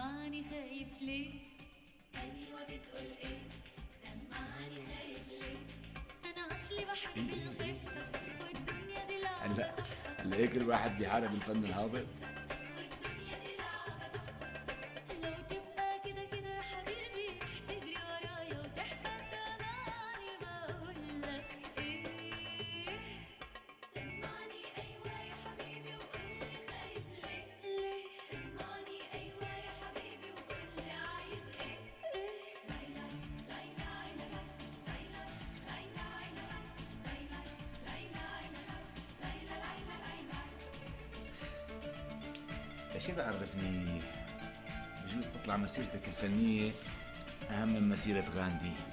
سمعني خايف ليه ايوه بتقول ايه سمعني خايف ليه انا اصلي بحب إيه، إيه، إيه. الخفه والدنيا دي لعبه هلا هلا هيك الواحد بيحارب الفن الهابط والدنيا دي لعبة تحفة لو تبقى كده كده يا حبيبي تجري ورايا وتحفى سمعني بقول لك ايه سمعني ايوه يا حبيبي وقولي خايف ليه ليه سمعني ايوه يا حبيبي وقولي عايز ايه ليلى ليلى ليلى ليلى ليلى ليلى ليلى ليلى ليلى ليلى ايش بعرفني بجوز تطلع مسيرتك الفنية أهم من مسيرة غاندي